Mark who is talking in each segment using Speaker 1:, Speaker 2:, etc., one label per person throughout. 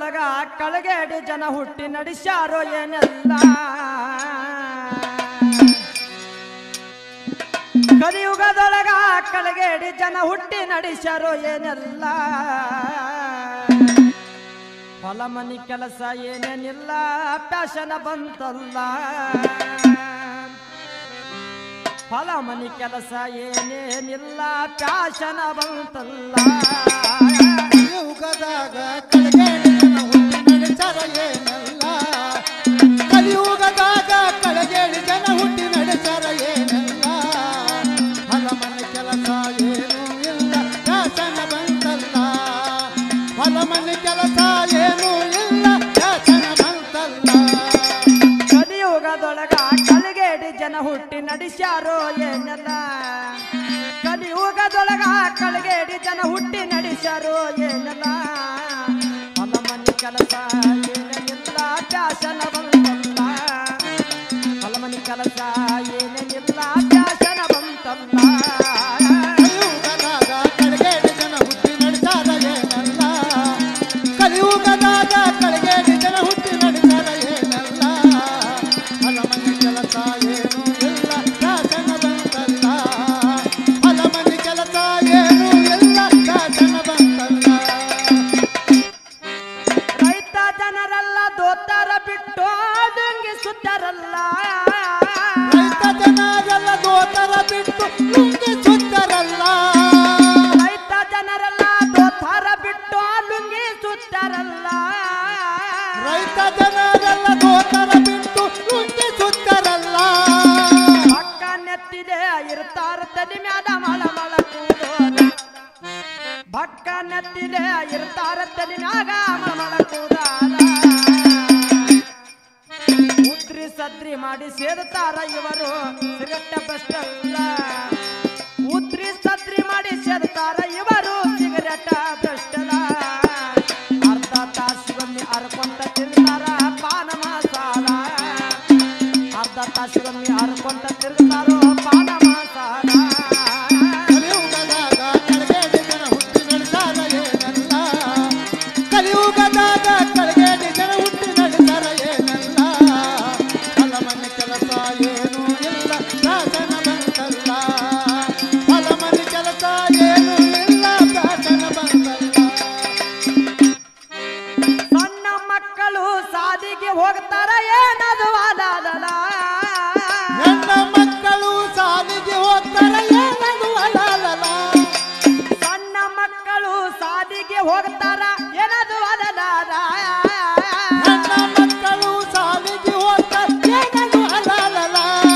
Speaker 1: ಕಲಿಯುಗದೊಳಗ ಕಳಗೇಡಿ ಜನ ಹುಟ್ಟಿ ನಡೆಸ್ಯಾರೋ ಏನೆಲ್ಲ ಕಲಿಯುಗದೊಳಗ ಕಳಗೇಡಿ ಜನ ಹುಟ್ಟಿ ನಡೆಸ್ಯಾರೋ ಏನೆಲ್ಲ ಹೊಲ ಮನಿ ಕೆಲಸ ಏನೇನಿಲ್ಲ ಪ್ಯಾಶನ ಬಂತಲ್ಲ ಹೊಲ ಮನಿ ಕೆಲಸ ಏನೇನಿಲ್ಲ ಪ್ಯಾಶನ ಬಂತಲ್ಲ
Speaker 2: ಕಲಿಯುಗದಾಗ ಕಳಗೇಡಿನ ಹುಟ್ಟಿ ನಡೆಸರ ಏನೆಲ್ಲ ಕಲಿಯುಗದಾಗ ಕಳಗೇಡಿ ಜನ ಹುಟ್ಟಿ ನಡೆಸರ ಏನೆಲ್ಲ ಹೊಲ ಮನೆ ಕೆಲಸ ಏನೂ ಇಲ್ಲ ಶಾಸನ ಬಂತಲ್ಲ ಹೊಲ ಮನೆ ಕೆಲಸ ಏನೂ ಇಲ್ಲ ಶಾಸನ ಬಂತಲ್ಲ
Speaker 1: ಕಲಿಯುಗದೊಳಗ ಕಲಿಗೇಡಿ ಜನ ಹುಟ್ಟಿ ನಡೆಸ್ಯಾರೋ ಏನೆಲ್ಲ ಕಲಿಯುಗದೊಳಗ ಕಲಿಗೇಡಿ ಜನ ಹುಟ್ಟಿ ನಡೆಸ್ಯಾರೋ ಏನೆಲ್ಲ ಹೊಲ ಮನೆ ಕೆಲಸ ಏನೇನಿಲ್ಲ ಪ್ಯಾಶನ ಬಂತಲ್ಲ ಹೊಲ ಮನೆ ಕೆಲಸ ಏನೇನಿಲ್ಲ ಪ್ಯಾಶನ ಬಂತಲ್ಲ
Speaker 2: ಕಲಿಯುಗದಾಗ ಕಳಗೇಡಿ ಜನ ಹುಟ್ಟಿ ನಡೆಸಾರ ಏನಲ್ಲ ಕಲಿಯುಗದಾಗ ಕಳಗೇಡಿ ಜನ ಹುಟ್ಟಿ ನಡೆಸಾರ ಏನಲ್ಲ ಹೊಲ ಮನೆ ಕೆಲಸ ಏನೂ ಇಲ್ಲ ಶಾಸನ ಬಂತಲ್ಲ ಹೊಲ ಮನೆ ಕೆಲಸ ಏನೂ ಇಲ್ಲ ಶಾಸನ ಬಂತಲ್ಲ
Speaker 1: ರೈತ ಜನರೆಲ್ಲ ದೋತಾರ ಬಿಟ್ಟು ದಂಗಿ ಸುತ್ತಾರಲ್ಲ
Speaker 2: ರೈತ ಜನರೆಲ್ಲ ದೋತರ ಬಿಟ್ಟು ಲುಂಗಿ ಸುತ್ತರಲ್ಲ
Speaker 1: ರೈತ ಜನರೆಲ್ಲ ದೋತಾರ ಬಿಟ್ಟು ಲುಂಗಿ ಸುತ್ತಾರಲ್ಲ
Speaker 2: ರೈತ ಜನರೆಲ್ಲ ದೋತರ ಬಿಟ್ಟು ಲುಂಗಿ ಸುತ್ತರಲ್ಲ
Speaker 1: ಪಕ್ಕ ನೆತ್ತಿಲೆ ಇರ್ತಾರ ತಲೆ ಮ್ಯಾಲ ಮಳ ಮಳ ಕೂದೋದ ಭಕ್ಕ ನೆತ್ತಿಲೆ ಇರ್ತಾರ ತಲೆ ಮ್ಯಾಗ ಮಳ ಮಳ ಕೂದಾದ ಉದ್ರಿ ಸದ್ರಿ ಮಾಡಿ ಸೇರ್ತಾರ ಇವರು ಸಿಗಟ್ಟ ಭ್ರಷ್ಟಲ್ಲ ಉದ್ರಿ ಸದ್ರಿ ಮಾಡಿ ಸೇರ್ತಾರ ಇವರು ಸಿಗರೆಟ ಭ್ರಷ್ಟಲ ಅರ್ಧ ತಾಸಿಗೊಮ್ಮೆ ಅರ್ಕೊಂತ ತಿರ್ತಾರ ಪಾನ ಮಸಾಲ ಅರ್ಧ ತಾಸಿಗೊಮ್ಮೆ ಅರ್ಕೊಂತ ತಿರ್ತಾರೋ ಪಾನ ಮಸಾಲ
Speaker 2: ಕಲಿಯುಗದಾಗ ಕಳಗೇಡಿ ಜನ ಹುಟ್ಟಿ ನಡೆಸಾರ ಏನಲ್ಲ ಕಲಿಯುಗದಾಗ ಕಳಗೇಡಿ ಜನ ಹುಟ್ಟಿ ನಡೆಸಾರ ಏನಲ್ಲ ಹೊಲ ಮನೆ ಕೆಲಸ ಏನೂ ಇಲ್ಲ ಶಾಸನ ಬಂತಲ್ಲ ಹೊಲ ಮನೆ ಕೆಲಸ ಏನೂ ಇಲ್ಲ ಶಾಸನ ಬಂತಲ್ಲ
Speaker 1: ಸಣ್ಣ ಮಕ್ಕಳು ಸಾದಿಗೆ ಹೋಗ್ತಾರ ಏನದು ಅಲಾಲಲ
Speaker 2: ಹೆಣ್ಣ ಮಕ್ಕಳು ಸಾಲಿಗೆ ಹೋಗ್ತಾರ ಏನದು ಅಲಾಲಲ
Speaker 1: ಸಣ್ಣ ಮಕ್ಕಳು ಸಾದಿಗೆ ಹೋಗ್ತಾರ ಏನದು ಅಲಲಾಲ
Speaker 2: ಹೆಣ್ಣ ಮಕ್ಕಳು ಸಾಲಿಗೆ ಹೋಗ್ತಾರ ಏನದು ಅಲಾಲಲ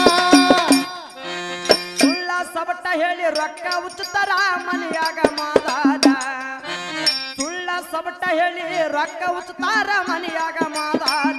Speaker 1: ಸುಳ್ಳ ಸಬಟ ಹೇಳಿ ರೊಕ್ಕ ಉಚ್ಚುತ್ತಾರ ಮನೆಯಾಗ ಮಾದಾದ ಸುಳ್ಳ ಸಬಟ ಹೇಳಿ ರೊಕ್ಕ ಉಚ್ಚುತ್ತಾರ ಮನೆಯಾಗ ಮಾದಾದ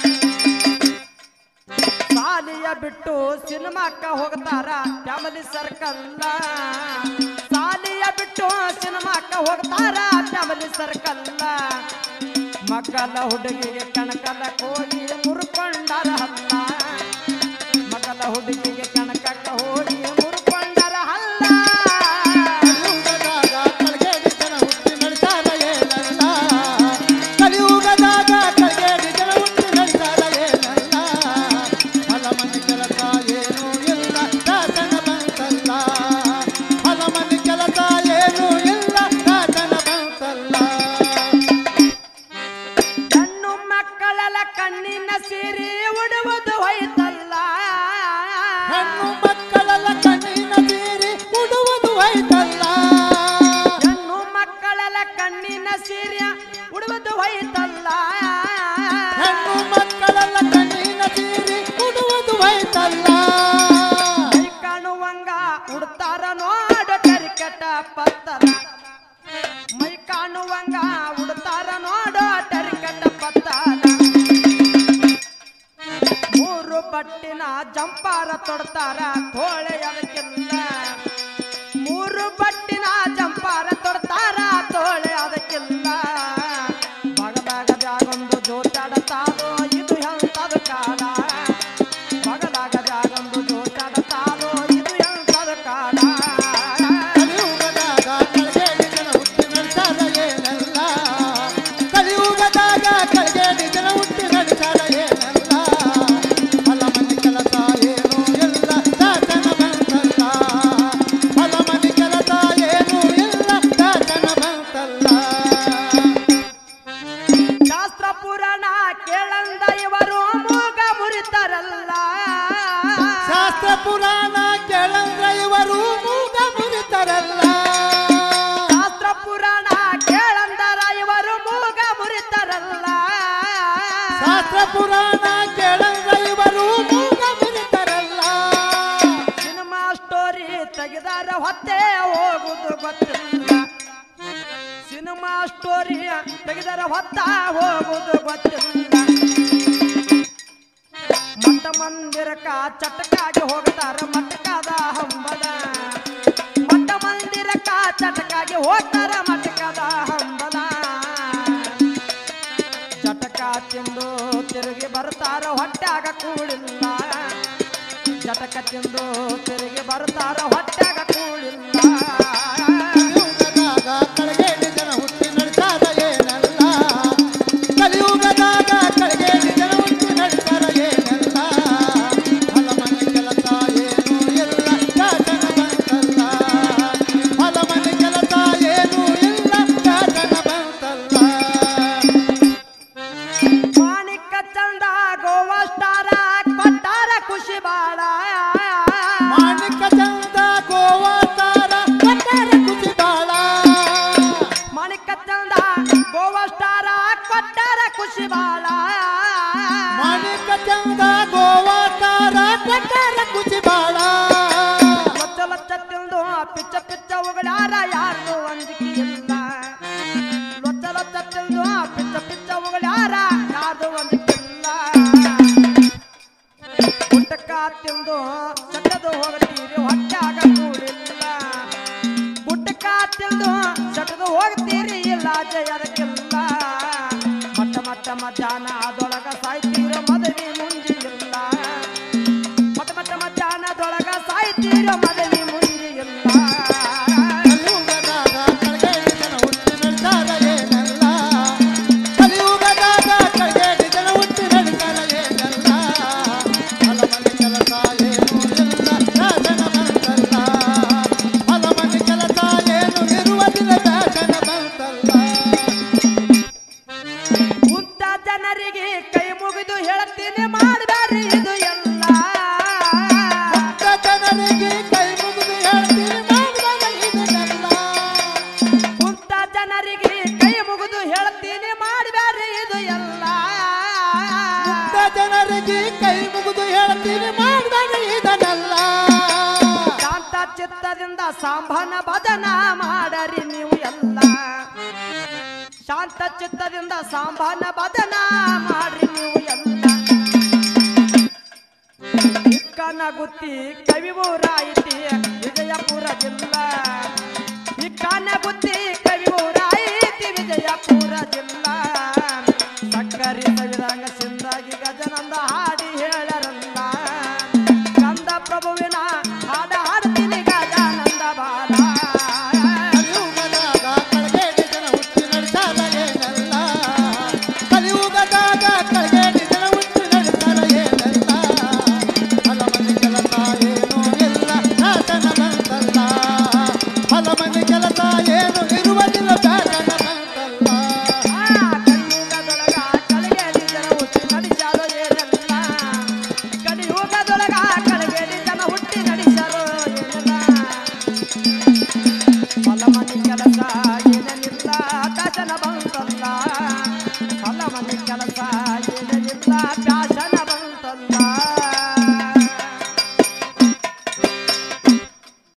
Speaker 1: ಸಾಲಿಯ ಬಿಟ್ಟು ಸಿನಿಮಾಕ್ಕ ಹೋಗ್ತಾರ ಫ್ಯಾಮಿಲಿ ಸರ್ಕಲ್ಲ ಸಾಲಿಯ ಬಿಟ್ಟು ಸಿನಿಮಾಕ್ಕ ಹೋಗ್ತಾರ ಫ್ಯಾಮಿಲಿ ಸರ್ಕಲ್ಲ ಮಕ್ಕಳ ಹುಡುಗಿಗೆ ಕಣಕಲ ಹೋಗಿ ಮುರ್ಕೊಂಡರ ಹಲ್ಲ ಮಗಲ ಹುಡುಗಿಗೆ ಕಣಕಕ್ಕ ಹೋಗಿ ಮುರ್ಕೊಂಡರ ಹಲ್ಲ
Speaker 2: ಕಲಿಯುಗದಾಗ ಕಳಗೇಡಿ ಜನ ಹುಟ್ಟಿ ನಡೆಸಾರ ಏನಲ್ಲ ಕಲಿಯುಗದಾಗ ಕಳಗೇಡಿ ಜನ ಹುಟ್ಟಿ ನಡೆಸಾರ ಏನಲ್ಲ ಹೊಲ ಮನೆ ಕೆಲಸ ಏನೂ ಇಲ್ಲ ಶಾಸನ ಬಂತಲ್ಲ ಹೊಲ ಮನೆ ಕೆಲಸ ಏನೂ ಇಲ್ಲ ಶಾಸನ ಬಂತಲ್ಲ
Speaker 1: ಹೆಣ್ಣು ಮಕ್ಕಳೆಲ್ಲ ಕಣ್ಣಿನ ಸೀರೆ ಉಡುವುದು ಹೋಯ್ತಲ್ಲ
Speaker 2: ಹೆಣ್ಣು ಮಕ್ಕಳೆಲ್ಲ ಕಣ್ಣಿನ ಬೀರಿ ಉಡುವುದು ಹೋಯ್ತಲ್ಲ
Speaker 1: ಹೆಣ್ಣು ಮಕ್ಕಳೆಲ್ಲ ಕಣ್ಣಿನ ಸೀರೆ ಉಡುವುದು ಹೋಯ್ತಲ್ಲ
Speaker 2: ಹೆಣ್ಣು ಮಕ್ಕಳೆಲ್ಲ ಕಣ್ಣಿನ ಬೀರಿ ಉಡುವುದು ಹೋಯ್ತಲ್ಲ
Speaker 1: ಕೈ ಕಾಣುವಂಗ ಉಡ್ತಾರ ನೋಡ ಕರಿಕಟ ಪತ್ತರ ಮೈ ಕಾಣುವಂಗ ಉಡ್ತಾರ ನೋಡೋ ಟರಿಕಟ ಪತ್ತಾರ ಮೂರು ಪಟ್ಟಿನ ಜಂಪಾರ ತೊಡ್ತಾರ ತೋಳೆ ಅದಕ್ಕಿಲ್ಲ ಮೂರು ಪಟ್ಟಿನ ಜಂಪಾರ ತೊಡ್ತಾರ ತೋಳೆ ಅದಕ್ಕಿಲ್ಲ ಬಗದಾಗ ಜಾಗೊಂದು ಜೋತಾಡತಾರೋ ಇದು ಎಂತದ ಕಾಲ ಬಗದಾಗ ಜಾಗೊಂದು ಜೋತಾಡತಾರೋ ಇದು ಎಂತದ ಕಾಲ
Speaker 2: ಕಲಿಯುಗದಾಗ ಕಳಗೇಡಿ ಜನ ಹುಟ್ಟಿ ನಡೆಸಾರ ಏನಲ್ಲ ಕಲಿಯುಗದಾಗ
Speaker 1: ಇವರು ಮೂಗ ಮುರಿತಾರಲ್ಲ
Speaker 2: ಶಾಸ್ತ್ರ ಪುರಾಣ ಕೇಳಂದ್ರ ಇವರು ಮೂಗ ಮುರಿತಾರಲ್ಲ
Speaker 1: ಶಾಸ್ತ್ರ ಪುರಾಣ ಕೇಳಂದರ ಇವರು ಮೂಗ ಮುರಿತಾರಲ್ಲ
Speaker 2: ಶಾಸ್ತ್ರ ಪುರಾಣ ಕೇಳಂದ್ರ ಇವರು ಮೂಗ ಮುರಿತಾರಲ್ಲ
Speaker 1: ಸಿನಿಮಾ ಸ್ಟೋರಿ ತೆಗೆದಾರ ಹೊತ್ತೆ ಹೋಗುದು ಗೊತ್ತಿಲ್ಲ ಸಿನಿಮಾ ಸ್ಟೋರಿ ತೆಗೆದಾರ ಹೊತ್ತ ಹೋಗುದು ಗೊತ್ತಿಲ್ಲ ಮಠ ಮಂದಿರಕ್ಕ ಚಟಕಾಗಿ ಹೋಗ್ತಾರ ಮಟಕದ ಹಂಬಲ ಮಠ ಮಂದಿರಕ್ಕ ಚಟಕಾಗಿ ಹೋಗ್ತಾರ ಮಟಕದ ಹಂಬಲ ಚಟಕ ತಿಂದು ತಿರುಗಿ ಬರ್ತಾರ ಹೊಟ್ಯಾಗ ಕೂಳಿಲ್ಲ ಜಟಕ ತಿಂದು ತಿರುಗಿ ಬರ್ತಾರ ಹೊಟ್ಯಾಗ ಕೂಳಿಲ್ಲ
Speaker 2: ಕಲಿಯುಗದಾಗ ಕಳಗೇಡಿ ಜನ ಹುಟ್ಟಿ ನಡ್ಸಾರ ಏನಲ್ಲ ಕಲಿಯುಗದಾಗ ಕಳಗೇಡಿ ಜನ ಹುಟ್ಟಿ ನಡ್ಸಾರ ಏನಲ್ಲ ಹೊಲ ಮನೆ ಕೆಲಸ ಏನೂ ಇಲ್ಲ ಶಾಸನ ಬಂತಲ್ಲ ಹೊಲ ಮನೆ ಕೆಲಸ ಏನೂ ಇಲ್ಲ ಶಾಸನ ಬಂತಲ್ಲ
Speaker 1: ಮಾಣಿಕ ಚಂದ ಗೋವಾ ಸ್ಟಾರ ಕೊಟ್ಟಾರ ಖುಷಿ ಬಾಳ
Speaker 2: ಮಾಣಿಕ ಚಂದ ಗೋವಾ ತಾರ ಕಟ್ಟಾರ ಕುಚಿ ಬಾಳ
Speaker 1: ಮಾಣಿಕ ಚಂದ ಗೋವಾ ಸ್ಟಾರ ಕೊಟ್ಟಾರ ಖುಷಿ ಬಾಳ
Speaker 2: ಮಾಣಿಕ ಚಂದ ಗೋವಾ ತಾರ ಕಟ್ಟಾರ ಕುಚಿ ಬಾಳ
Speaker 1: ಲಚ್ಚ ಲಚ್ಚ ತಿಂದು ಪಿಚ್ಚ ಪಿಚ್ಚ ಉಗಳಾರ ಯಾರ್ದು ಅಂಜಿಕೆ ಇಲ್ಲ ಲೊಚ್ಚ ಲೊಚ್ಚ ತಿಂದು ಪಿಚ್ಚ ಪಿಚ್ಚ ಉಗಳಾರ ಯಾರ್ದು ಅಂಜಿಕೆ ಇಲ್ಲ ಗುಟ್ಟಕ ತಿಂದು ಚಟ್ಟದು ಹೋಗ್ತೀರಿ ಹೊಟ್ಯಾಗ ಕೂಡಿಲ್ಲ ಗುಟ್ಟಕ ತಿಂದು ಚಟ್ಟದು ಹೋಗ್ತೀರಿ ಇಲ್ಲ ಜಯದಕ್ಕಿಲ್ಲ ಮಟ್ಟ ಮಟ್ಟ ಮಧ್ಯಾಹ್ನ ಅದೊಳಗ ಸಾಯ್ತೀರ ಮದುವೆ ಮುಂಜಿಲ್ಲ ಮಟ್ಟ ಮಟ್ಟ ಮಧ್ಯಾಹ್ನದೊಳಗ ಸಾಯ್ತೀರ ಮದುವೆ ಮುಂಜಿಲ್ಲ
Speaker 2: ಕಲಿಯುಗದಾಗ ಕಳಗೇಡಿ ಜನ ಹುಟ್ಟಿ ನಡ್ಸಾರ ಏನಲ್ಲ ಕಲಿಯುಗದಾಗ ಕಳಗೇಡಿ ಜನ ಹುಟ್ಟಿ ನಡ್ಸಾರ ಏನಲ್ಲ ಹೊಲ ಮನೆ ಕೆಲಸ ಏನೂ ಇಲ್ಲ ಶಾಸನ ಬಂತಲ್ಲ ಹೊಲ ಮನೆ ಕೆಲಸ ಏನು ಇರುವುದಿಲ್ಲ ಶಾಸನ ಬಂತಲ್ಲ
Speaker 1: ಕುಂತ ಜನರಿಗೆ ಕೈ ಮುಗಿದು ಹೇಳ್ತೀನಿ ಮಾಡಬೇಡ್ರಿ ಇದು ಎಲ್ಲ
Speaker 2: ಮುಕ್ತ ಜನರಿಗೆ ಕೈ ಮುಗಿದು ಹೇಳ್ತೀನಿ ಮಾಡಿದಾಗ ಇದನ್ನೆಲ್ಲ
Speaker 1: ಕುಂತ ಜನರಿಗೆ ಕೈ ಮುಗಿದು ಹೇಳ್ತೀನಿ ಮಾಡಬೇಡ್ರಿ ಇದು ಎಲ್ಲ
Speaker 2: ಮುಕ್ತ ಜನರಿಗೆ ಕೈ ಮುಗಿದು ಹೇಳ್ತೀನಿ ಮಾಡಿದಾಗ ಇದನ್ನೆಲ್ಲ
Speaker 1: ಶಾಂತ ಚಿತ್ತದಿಂದ ಸಾಂಬನ ಭಜನ ಮಾಡರಿ ನೀವು ಎಲ್ಲ ಶಾಂತ ಚಿತ್ತದಿಂದ ಸಾಂಬನ ಭಜನ ಮಾಡ್ರಿ ನೀವು ಎಲ್ಲ ಇಕ್ಕನ ಗುತ್ತಿ ಕವಿ ಊರಾಯಿತಿ ವಿಜಯಪುರ ಜಿಲ್ಲಾ ಇಕ್ಕನ ಗುತ್ತಿ ಕವಿ ಊರಾಯಿತಿ ವಿಜಯಪುರ ಜಿಲ್ಲಾ ಸಕ್ಕರೆ ಸವಿದಂಗ